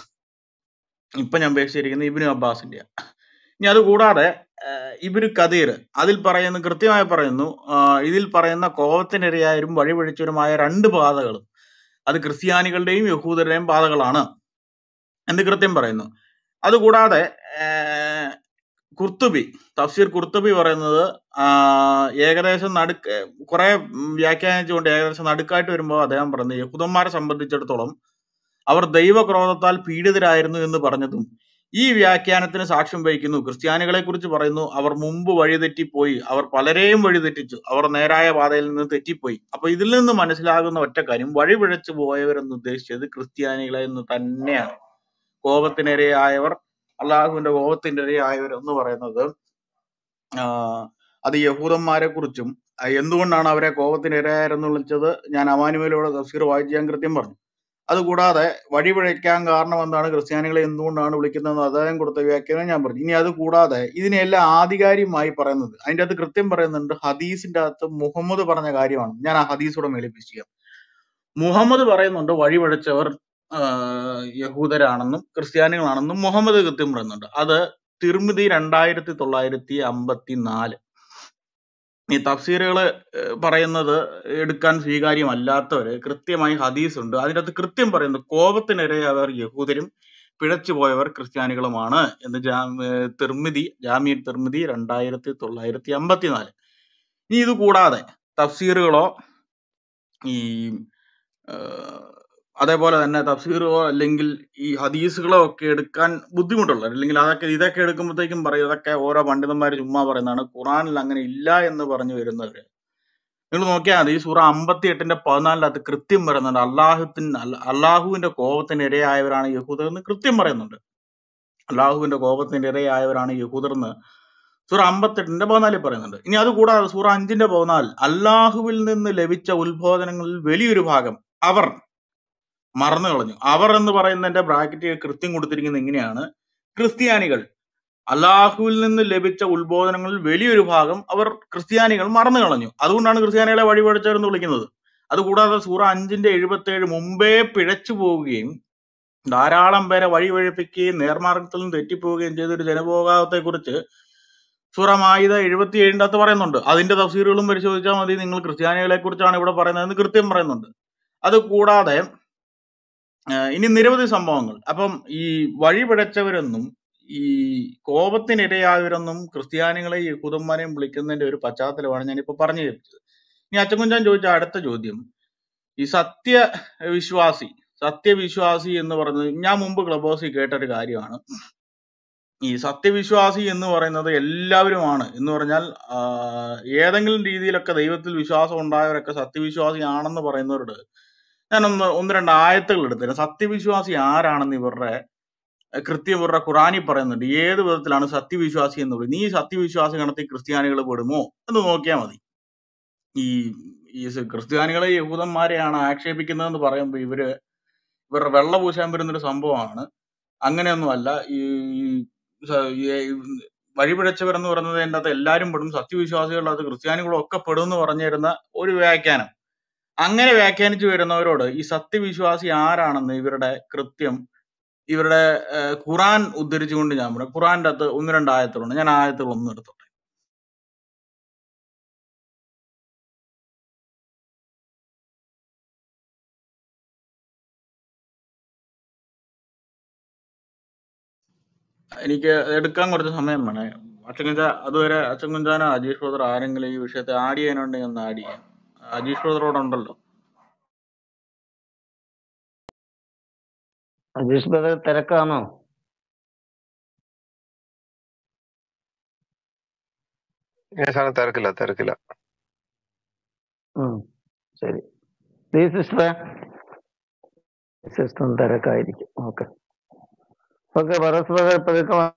ഇപ്പൊ ഞാൻ പേശിയിരിക്കുന്നത് ഇബിനു അബ്ബാസിന്റെ ഇനി അത് കൂടാതെ ഇബിനു കദീർ അതിൽ പറയുന്ന കൃത്യമായി പറയുന്നു ആ, ഇതിൽ പറയുന്ന കോപത്തിനിരയായവരും വഴിപിഴച്ചവരുമായ രണ്ട് പാതകളും അത് ക്രിസ്ത്യാനികളുടെയും യഹൂദരുടെയും പാതകളാണ് എന്ന് കൃത്യം പറയുന്നു അതുകൂടാതെ ഏർ, കുർത്തുബി തഫ്സീർ കുർത്തുബി പറയുന്നത് ആ, ഏകദേശം നടുക്ക് കുറെ വ്യാഖ്യാനിച്ചുകൊണ്ട് ഏകദേശം നടുക്കായിട്ട് വരുമ്പോൾ അദ്ദേഹം പറയുന്നത് യഹൂദന്മാരെ സംബന്ധിച്ചിടത്തോളം അവർ ദൈവക്രോധത്താൽ പീഡിതരായിരുന്നു എന്ന് പറഞ്ഞതും ഈ വ്യാഖ്യാനത്തിന് സാക്ഷ്യം വഹിക്കുന്നു ക്രിസ്ത്യാനികളെ കുറിച്ച് പറയുന്നു അവർ മുമ്പ് വഴിതെറ്റിപ്പോയി അവർ പലരെയും വഴിതെറ്റിച്ചു അവർ നേരായ പാതയിൽ നിന്ന് തെറ്റിപ്പോയി അപ്പൊ ഇതിൽ നിന്ന് മനസ്സിലാകുന്ന ഒറ്റ കാര്യം വഴിപിഴച്ചു പോയവരെന്ന് ഉദ്ദേശിച്ചത് ക്രിസ്ത്യാനികളെ എന്ന് തന്നെയാണ് കോപത്തിനിരയായവർ അള്ളാഹുവിന്റെ കോപത്തിനിരയായവർ എന്ന് പറയുന്നത് ആഹ് അത് യഹൂദന്മാരെ കുറിച്ചും എന്തുകൊണ്ടാണ് അവരെ കോപത്തിനിരയായെന്ന് വിളിച്ചത് ഞാൻ അമാനുവേലൂടെ തഫ്സീർ വായിച്ച് ഞാൻ കൃത്യം പറഞ്ഞു അതുകൂടാതെ വഴിപിഴയ്ക്കാൻ കാരണം എന്താണ് ക്രിസ്ത്യാനികളെ എന്തുകൊണ്ടാണ് വിളിക്കുന്നത് അദ്ദേഹം കൊടുത്ത വ്യാഖ്യാനം ഞാൻ പറഞ്ഞു ഇനി അത് കൂടാതെ ഇതിനെല്ലാം ആധികാരികമായി പറയുന്നത് അതിന്റെ അകത്ത് കൃത്യം പറയുന്നുണ്ട് ഹദീസിന്റെ അകത്ത് മുഹമ്മദ് പറഞ്ഞ കാര്യമാണ് ഞാൻ ആ ഹദീസോടെ മേളിപ്പിച്ച് ചെയ്യാം മുഹമ്മദ് പറയുന്നുണ്ട് വഴിപഴച്ചവർ ആഹ് യഹൂദരാണെന്നും ക്രിസ്ത്യാനികളാണെന്നും മുഹമ്മദ് കൃത്യം പറയുന്നുണ്ട് അത് തിർമിതി രണ്ടായിരത്തി തൊള്ളായിരത്തി അമ്പത്തി നാല് ഈ തഫ്സീറുകൾ പറയുന്നത് എടുക്കാൻ സ്വീകാര്യമല്ലാത്തവര് കൃത്യമായി ഹദീസ് ഉണ്ട് അതിൻ്റെ അകത്ത് കൃത്യം പറയുന്നു കോപത്തിനിരയവർ യഹൂദരും പിഴച്ചുപോയവർ ക്രിസ്ത്യാനികളുമാണ് എന്ന് ജാ ഏർ തിർമിതി ജാമിയ തിർമിതി രണ്ടായിരത്തി തൊള്ളായിരത്തി അമ്പത്തി നാല് ഇനി ഇത് കൂടാതെ തഫ്സീറുകളോ ഈ ഏഹ് അതേപോലെ തന്നെ തഫ്സീറോ അല്ലെങ്കിൽ ഈ ഹദീസുകളോ ഒക്കെ എടുക്കാൻ ബുദ്ധിമുട്ടുള്ളവർ അല്ലെങ്കിൽ അതൊക്കെ ഇതൊക്കെ എടുക്കുമ്പോഴത്തേക്കും പറയും ഇതൊക്കെ ഓരോ പണ്ഡിതന്മാർ ചുമ്മാ പറയുന്നതാണ് ഖുറാനിൽ അങ്ങനെ ഇല്ല എന്ന് പറഞ്ഞു വരുന്നവര് നിങ്ങൾ നോക്കിയാൽ മതി സൂറ അമ്പത്തി എട്ടിന്റെ പതിനാലിനകത്ത് കൃത്യം പറയുന്നുണ്ട് അള്ളാഹുത്തിന് അള്ളാഹുവിന്റെ കോപത്തിന് ഇരയായവരാണ് യഹൂദർ എന്ന് കൃത്യം പറയുന്നുണ്ട് അള്ളാഹുവിന്റെ കോപത്തിന് ഇരയായവരാണ് യഹൂദർ എന്ന് സൂറ അമ്പത്തെട്ടിന്റെ പതിനാലിൽ പറയുന്നുണ്ട് ഇനി അത് കൂടാതെ സൂറ അഞ്ചിന്റെ പതിനാല് അള്ളാഹുവിൽ നിന്ന് ലഭിച്ച ഉത്ബോധനങ്ങളിൽ വലിയൊരു ഭാഗം അവർ മറന്നു കളഞ്ഞു അവർ എന്ന് പറയുന്നതിന്റെ ബ്രാക്കറ്റ് കൃത്യം കൊടുത്തിരിക്കുന്നത് ഇങ്ങനെയാണ് ക്രിസ്ത്യാനികൾ അള്ളാഹുവിൽ നിന്ന് ലഭിച്ച ഉത്ബോധനങ്ങളിൽ വലിയൊരു ഭാഗം അവർ ക്രിസ്ത്യാനികൾ മറന്നു കളഞ്ഞു അതുകൊണ്ടാണ് ക്രിസ്ത്യാനികളെ വഴിപഴിച്ചവരെന്ന് വിളിക്കുന്നത് അതുകൂടാതെ സൂറ അഞ്ചിന്റെ എഴുപത്തി ഏഴ് മുമ്പേ പിഴച്ചു പോവുകയും ധാരാളം പേരെ വഴിപഴിപ്പിക്കുകയും നേർമാർഗത്തിൽ നിന്ന് തെറ്റിപ്പോവുകയും ചെയ്ത ഒരു ജനഭോഗാവത്തെ കുറിച്ച് സൂറ മായിത എഴുപത്തി ഏഴിന്റെ അകത്ത് പറയുന്നുണ്ട് അതിന്റെ തഫ്സീറുകളും പരിശോധിച്ചാൽ മതി നിങ്ങൾ ക്രിസ്ത്യാനികളെ കുറിച്ചാണ് ഇവിടെ പറയുന്നതെന്ന് കൃത്യം പറയുന്നുണ്ട് അത് കൂടാതെ ആഹ് ഇനി നിരവധി സംഭവങ്ങൾ അപ്പം ഈ വഴിപിഴച്ചവരെന്നും ഈ കോപത്തിനിരയായവരെന്നും ക്രിസ്ത്യാനികളെ യഹൂദന്മാരെയും വിളിക്കുന്നതിന്റെ ഒരു പശ്ചാത്തലമാണ് ഞാനിപ്പോ പറഞ്ഞു കേൾപ്പിച്ചത് ഇനി അച്ചൻകുഞ്ചാൻ ചോദിച്ച അടുത്ത ചോദ്യം ഈ സത്യ വിശ്വാസി സത്യവിശ്വാസി എന്ന് പറയുന്നത് ഞാൻ മുമ്പ് ക്ലബ് ഹൗസിൽ കേട്ട ഒരു കാര്യമാണ് ഈ സത്യവിശ്വാസി എന്ന് പറയുന്നത് എല്ലാവരുമാണ് എന്ന് പറഞ്ഞാൽ ആഹ് ഏതെങ്കിലും രീതിയിലൊക്കെ ദൈവത്തിൽ വിശ്വാസം ഉണ്ടായവരൊക്കെ സത്യവിശ്വാസി ആണെന്ന് പറയുന്നവരോട് ഞാനൊന്ന് ഒന്ന് രണ്ട് ആയത്തുകൾ എടുത്തരാം സത്യവിശ്വാസി ആരാണെന്ന് ഇവരുടെ കൃത്യം ഇവരുടെ ഖുറാനിൽ പറയുന്നുണ്ട് ഏത് വിധത്തിലാണ് സത്യവിശ്വാസി എന്ന് പറയുന്നത് നീ സത്യവിശ്വാസി ഗണത്തിൽ ക്രിസ്ത്യാനികൾ പെടുമോ എന്ന് നോക്കിയാൽ മതി ഈ ഈ സ- ക്രിസ്ത്യാനികളെ യഹൂദന്മാരെയാണ് ആക്ഷേപിക്കുന്നതെന്ന് പറയുമ്പോൾ ഇവര് ഇവരുടെ വെള്ള പൂശാൻ വരുന്നൊരു സംഭവമാണ് അങ്ങനെയൊന്നുമല്ല ഈ സ- ഈ വഴിപിഴച്ചവരെന്ന് പറയുന്നത് അതിൻ്റെ അകത്ത് എല്ലാവരും പെടും സത്യവിശ്വാസികളുടെ അത് ക്രിസ്ത്യാനികളും ഒക്കെ പെടും എന്ന് പറഞ്ഞു തരുന്ന ഒരു വ്യാഖ്യാനം അങ്ങനെ വ്യാഖ്യാനിച്ചു വരുന്നവരോട് ഈ സത്യവിശ്വാസി ആരാണെന്ന് ഇവരുടെ കൃത്യം ഇവരുടെ ഏഹ്, ഖുറാൻ ഉദ്ധരിച്ചുകൊണ്ട് ഞാൻ പറയാം ഖുറാന്റെ അകത്ത് ഒന്ന് രണ്ട് ആയത്തുകളുണ്ട് ഞാൻ ആയത്തുകൾ ഒന്ന് എടുത്തോട്ടെ എനിക്ക് എടുക്കാൻ കുറച്ച് സമയം വേണേ അച്ഛൻകുഞ്ച അതുവരെ അച്ഛൻകുഞ്ചാനോ അജീഷ് ബ്രദർ ആരെങ്കിലും ഈ വിഷയത്തെ ആഡ് ചെയ്യാനുണ്ടെങ്കിൽ ഒന്ന് ആഡ് ചെയ്യാം അജീഷ് ബ്രദറോട് ഉണ്ടല്ലോ അജീഷ് ബ്രദർ തിരക്കാണോ ഞാൻ സാധനം തിരക്കില്ല തിരക്കില്ല ഉം, ശരി പ്ലീസ് സിസ്റ്ററെ സിസ്റ്റർ തിരക്കായിരിക്കും ഓക്കെ ഓക്കെ പരസ്പരം പതുക്കെ വാ.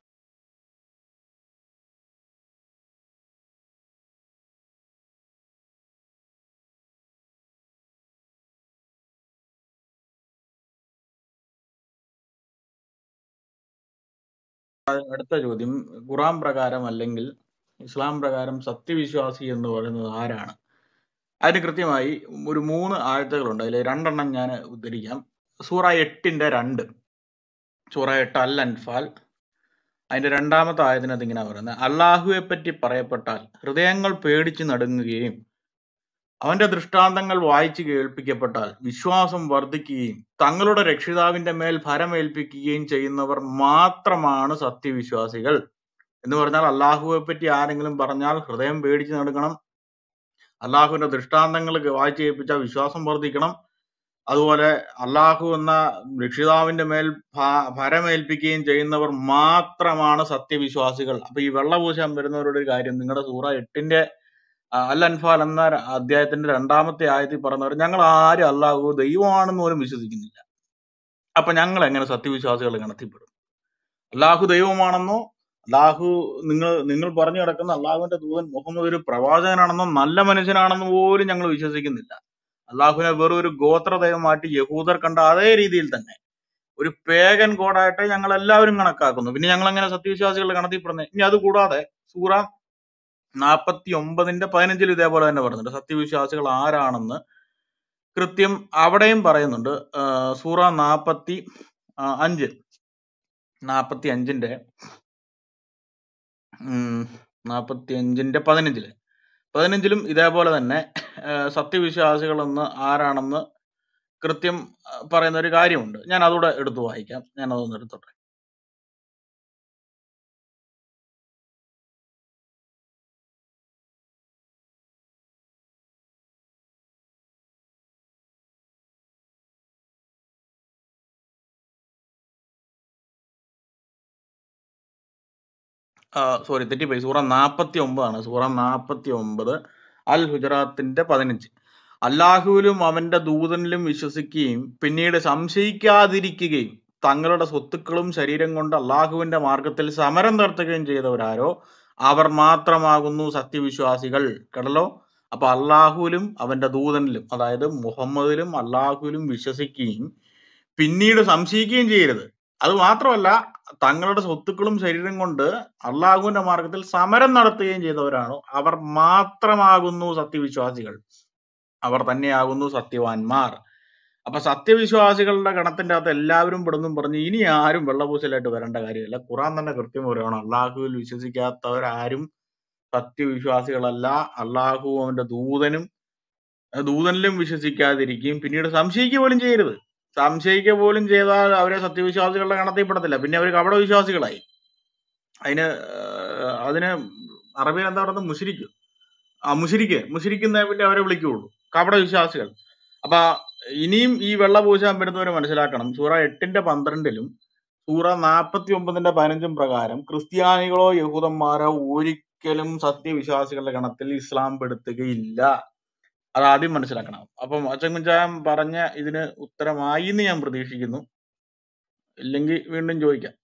അടുത്ത ചോദ്യം ഖുറാൻ പ്രകാരം അല്ലെങ്കിൽ ഇസ്ലാം പ്രകാരം സത്യവിശ്വാസി എന്ന് പറയുന്നത് ആരാണ് അതിന് കൃത്യമായി ഒരു മൂന്ന് ആഴ്ചകളുണ്ട് അതിൽ രണ്ടെണ്ണം ഞാൻ ഉദ്ധരിക്കാം സൂറ എട്ടിന്റെ രണ്ട് സൂറ എട്ട് അൽ അൻഫാൽ അതിന്റെ രണ്ടാമത്തെ ആയതിനകത്ത് ഇങ്ങനെ പറയുന്നത് അള്ളാഹുവെ പറ്റി പറയപ്പെട്ടാൽ ഹൃദയങ്ങൾ പേടിച്ച് നടുങ്ങുകയും അവന്റെ ദൃഷ്ടാന്തങ്ങൾ വായിച്ചു കേൾപ്പിക്കപ്പെട്ടാൽ വിശ്വാസം വർദ്ധിക്കുകയും തങ്ങളുടെ രക്ഷിതാവിന്റെ മേൽ ഭരമേൽപ്പിക്കുകയും ചെയ്യുന്നവർ മാത്രമാണ് സത്യവിശ്വാസികൾ എന്ന് പറഞ്ഞാൽ അള്ളാഹുവെ പറ്റി ആരെങ്കിലും പറഞ്ഞാൽ ഹൃദയം പേടിച്ച് നടക്കണം അള്ളാഹുവിന്റെ ദൃഷ്ടാന്തങ്ങൾ വായിച്ചു കേൾപ്പിച്ചാൽ വിശ്വാസം വർദ്ധിക്കണം അതുപോലെ അള്ളാഹു എന്ന രക്ഷിതാവിന്റെ മേൽ ഭ- ഭരമേൽപ്പിക്കുകയും ചെയ്യുന്നവർ മാത്രമാണ് സത്യവിശ്വാസികൾ അപ്പൊ ഈ വെള്ളപൂശാൻ വരുന്നവരുടെ ഒരു കാര്യം നിങ്ങളുടെ സൂറ എട്ടിന്റെ ആ, അൽ അൻഫാൽ എന്ന ര- അധ്യായത്തിന്റെ രണ്ടാമത്തെ ആയത്തിൽ പറഞ്ഞവർ ഞങ്ങൾ ആരും അള്ളാഹു ദൈവമാണെന്ന് പോലും വിശ്വസിക്കുന്നില്ല അപ്പൊ ഞങ്ങൾ എങ്ങനെ സത്യവിശ്വാസികൾ ഗണത്തിൽപ്പെടും അള്ളാഹു ദൈവമാണെന്നോ അള്ളാഹു നിങ്ങൾ നിങ്ങൾ പറഞ്ഞു കിടക്കുന്ന അള്ളാഹുവിന്റെ ദൂതൻ മുഹമ്മദ് ഒരു പ്രവാചകനാണെന്നോ നല്ല മനുഷ്യനാണെന്ന് പോലും ഞങ്ങൾ വിശ്വസിക്കുന്നില്ല അള്ളാഹുവിനെ വെറും ഒരു ഗോത്ര ദൈവമായിട്ട് യഹൂദർ കണ്ട അതേ രീതിയിൽ തന്നെ ഒരു പേഗൻ ഗോഡായിട്ട് ഞങ്ങൾ എല്ലാവരും കണക്കാക്കുന്നു പിന്നെ ഞങ്ങൾ എങ്ങനെ സത്യവിശ്വാസികളുടെ ഗണത്തിൽപ്പെടുന്നത് ഇനി അത് കൂടാതെ സൂറ നാൽപ്പത്തി ഒമ്പതിന്റെ പതിനഞ്ചിൽ ഇതേപോലെ തന്നെ പറയുന്നുണ്ട് സത്യവിശ്വാസികൾ ആരാണെന്ന് കൃത്യം അവിടെയും പറയുന്നുണ്ട് ആ, സൂറ നാൽപ്പത്തി അഞ്ച് നാൽപ്പത്തി അഞ്ചിന്റെ നാൽപ്പത്തി അഞ്ചിന്റെ പതിനഞ്ചില് പതിനഞ്ചിലും ഇതേപോലെ തന്നെ ആ, സത്യവിശ്വാസികൾ എന്ന് ആരാണെന്ന് കൃത്യം ആ, പറയുന്ന ഒരു കാര്യമുണ്ട് ഞാൻ അതുകൂടെ എടുത്തു വായിക്കാം ഞാൻ അതൊന്ന് എടുത്തോട്ടെ സോറി തെറ്റിപ്പോയി സൂറ നാൽപ്പത്തി ഒമ്പതാണ് സൂറ നാൽപ്പത്തി ഒമ്പത് അൽ ഹുജറാത്തിന്റെ പതിനഞ്ച് അള്ളാഹുവിലും അവന്റെ ദൂതനിലും വിശ്വസിക്കുകയും പിന്നീട് സംശയിക്കാതിരിക്കുകയും തങ്ങളുടെ സ്വത്തുക്കളും ശരീരം കൊണ്ട് അള്ളാഹുവിന്റെ മാർഗത്തിൽ സമരം നടത്തുകയും ചെയ്തവരാരോ അവർ മാത്രമാകുന്നു സത്യവിശ്വാസികൾ കേട്ടല്ലോ അപ്പൊ അള്ളാഹുവിലും അവന്റെ ദൂതനിലും അതായത് മുഹമ്മദിലും അള്ളാഹുവിലും വിശ്വസിക്കുകയും പിന്നീട് സംശയിക്കുകയും ചെയ്യരുത് അത് മാത്രമല്ല തങ്ങളുടെ സ്വത്തുക്കളും ശരീരം കൊണ്ട് അള്ളാഹുവിന്റെ മാർഗത്തിൽ സമരം നടത്തുകയും ചെയ്തവരാണോ അവർ മാത്രമാകുന്നു സത്യവിശ്വാസികൾ അവർ തന്നെയാകുന്നു സത്യവാന്മാർ അപ്പൊ സത്യവിശ്വാസികളുടെ ഗണത്തിന്റെ അകത്ത് എല്ലാവരും പെടുന്നും പറഞ്ഞ് ഇനി ആരും വെള്ളപൂശലായിട്ട് വരേണ്ട കാര്യമില്ല ഖുറാൻ തന്നെ കൃത്യം പറയുകയാണ് അള്ളാഹുവിൽ വിശ്വസിക്കാത്തവരാരും സത്യവിശ്വാസികളല്ല അള്ളാഹു അവന്റെ ദൂതനും അഹ് ദൂതനിലും വിശ്വസിക്കാതിരിക്കുകയും പിന്നീട് സംശയിക്കുക പോലും ചെയ്യരുത് സംശയിക്കുക പോലും ചെയ്താൽ അവരെ സത്യവിശ്വാസികളുടെ ഗണത്തിൽ പെടത്തില്ല പിന്നെ അവർ കപട വിശ്വാസികളായി അതിന് ആഹ് അതിന് അറബിയിൽ എന്താ പറയുന്നത് മുഷിരിക്ക് ആ മുഷിരിക്ക് മുഷിരിക്കുന്ന പിന്നെ അവരെ വിളിക്കുകയുള്ളൂ കപട വിശ്വാസികൾ അപ്പൊ ഇനിയും ഈ വെള്ള പൂശാൻ വരുന്നവരെ മനസ്സിലാക്കണം സൂറ എട്ടിന്റെ പന്ത്രണ്ടിലും സൂറ നാൽപ്പത്തി ഒമ്പതിന്റെ പതിനഞ്ചും പ്രകാരം ക്രിസ്ത്യാനികളോ യഹൂദന്മാരോ ഒരിക്കലും സത്യവിശ്വാസികളുടെ ഗണത്തിൽ ഇസ്ലാം പെടുത്തുകയില്ല അത് ആദ്യം മനസ്സിലാക്കണം അപ്പം അച്ചൻകുഞ്ചായം പറഞ്ഞ ഇതിന് ഉത്തരമായി എന്ന് ഞാൻ പ്രതീക്ഷിക്കുന്നു ഇല്ലെങ്കിൽ വീണ്ടും ചോദിക്കാം